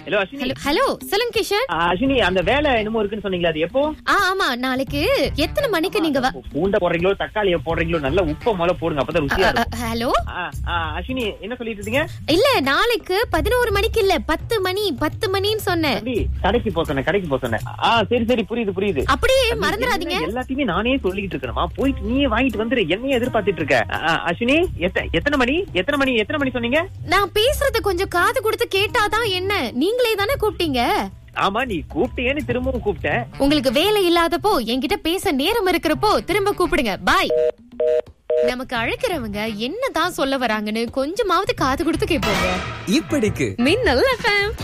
hello Ashwini hello hello சொல்லுங்க கிஷன் ஆ, அஸ்வினி அந்த வேலை என்னமோ இருக்குன்னு சொன்னீங்களா அது எப்போ ஆ ஆமா நாளைக்கு எத்தனை மணிக்கு நீங்க வ- பூண்டை போடுறீங்களோ தக்காளியை போடுறீங்களோ நல்ல உப்பை முதல்ல போடுங்க அப்பதான் ருசியா அ, இருக்கும் ஹலோ ஆ, ஆ, அஸ்வினி என்ன சொல்லிட்டு இருந்தீங்க இல்ல நாளைக்கு பதினோரு மணிக்கு இல்ல பத்து மணி பத்து மணின்னு சொன்னேன் தம்பி கடைக்கு போக சொன்னேன் கடைக்கு போக சொன்னேன் ஆ சரி சரி புரியுது புரியுது அப்படியே தம்பி, மறந்துடாதீங்க என்ன எல்லாத்தையுமே நானே சொல்லிட்டு இருக்கணுமா போயிட்டு நீயே வாங்கிட்டு வந்துரு என்னையே எதிர்பார்த்துட்டு இருக்க ஆ, ஆ, அஸ்வினி எத்த- எத்தனை மணி எத்தனை மணி எத்தனை மணி சொன்னீங்க நான் பேசுறத கொஞ்சம் காது கொடுத்து கேட்டாதான் என்ன நீங்களே தானே கூப்பிட்டீங்க ஆமா நீ கூப்பிட்டேன்னு திரும்பவும் கூப்பிட்டேன் உங்களுக்கு வேலை இல்லாதப்போ என்கிட்ட பேச நேரம் இருக்கிறப்போ திரும்ப கூப்பிடுங்க பாய் நமக்கு அழைக்கிறவங்க என்னதான் சொல்ல வராங்கன்னு கொஞ்சமாவது காது கொடுத்து கேட்போங்க இப்படிக்கு மின்னல் எஃப்எம்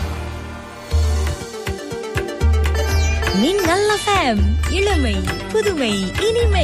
மின்னல் எஃப்எம் இளமை புதுமை இனிமை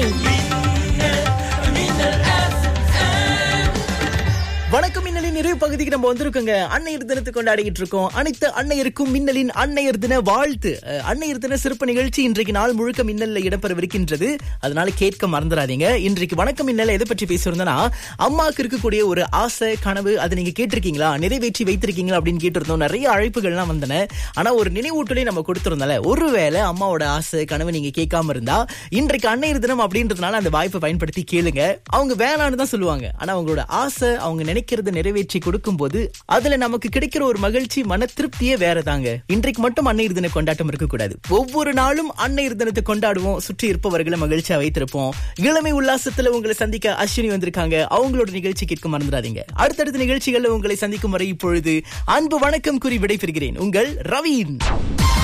வணக்கம் மின்னலின் நிறைவு பகுதிக்கு நம்ம வந்திருக்கோங்க அன்னையர் தினத்தை கொண்டாடிக்கிட்டு இருக்கோம் அனைத்து அன்னையருக்கும் மின்னலின் அன்னையர் தின வாழ்த்து அஹ், அன்னையர் தின சிறப்பு நிகழ்ச்சி இன்றைக்கு நாள் முழுக்க மின்னல்ல இடம்பெறவிருக்கின்றது அதனால கேட்க மறந்துடாதீங்க இன்றைக்கு வணக்கம் மின்னல் எதை பற்றி பேசியிருந்தோம்னா அம்மாவுக்கு இருக்கக்கூடிய ஒரு ஆசை கனவு அதை நீங்க கேட்டிருக்கீங்களா நிறைவேற்றி வைத்திருக்கீங்களா அப்படின்னு கேட்டிருந்தோம் நிறைய அழைப்புகள்லாம் வந்தன ஆனா ஒரு நினைவூட்டலையும் நம்ம கொடுத்திருந்தோம்ல ஒருவேளை அம்மாவோட ஆசை கனவு நீங்க கேட்காம இருந்தா இன்றைக்கு அன்னையர் தினம் அப்படின்றதுனால அந்த வாய்ப்பை பயன்படுத்தி கேளுங்க அவங்க வேணான்னு தான் சொல்லுவாங்க ஆனா அவங்களோட ஆசை அவங்க நினைக்கிறத நிறைவேற்றி கொடுக்கும்போது அதுல நமக்கு கிடைக்கிற ஒரு மகிழ்ச்சி மன திருப்தியே வேறதாங்க இன்றைக்கு மட்டும் அன்னையர் தின கொண்டாட்டம் இருக்கக்கூடாது ஒவ்வொரு நாளும் அன்னையர் தினத்தை கொண்டாடுவோம் சுற்றி இருப்பவர்களை மகிழ்ச்சியா வைத்திருப்போம் இளமை உல்லாசத்துல உங்களை சந்திக்க அஸ்வினி வந்திருக்காங்க அவங்களோட நிகழ்ச்சி கேட்க மறந்துடாதீங்க அடுத்தடுத்த நிகழ்ச்சிகள்ல உங்களை சந்திக்கும் வரை இப்பொழுது அன்பு வணக்கம் கூறி விடைபெறுகிறேன் உங்கள் ரவீன்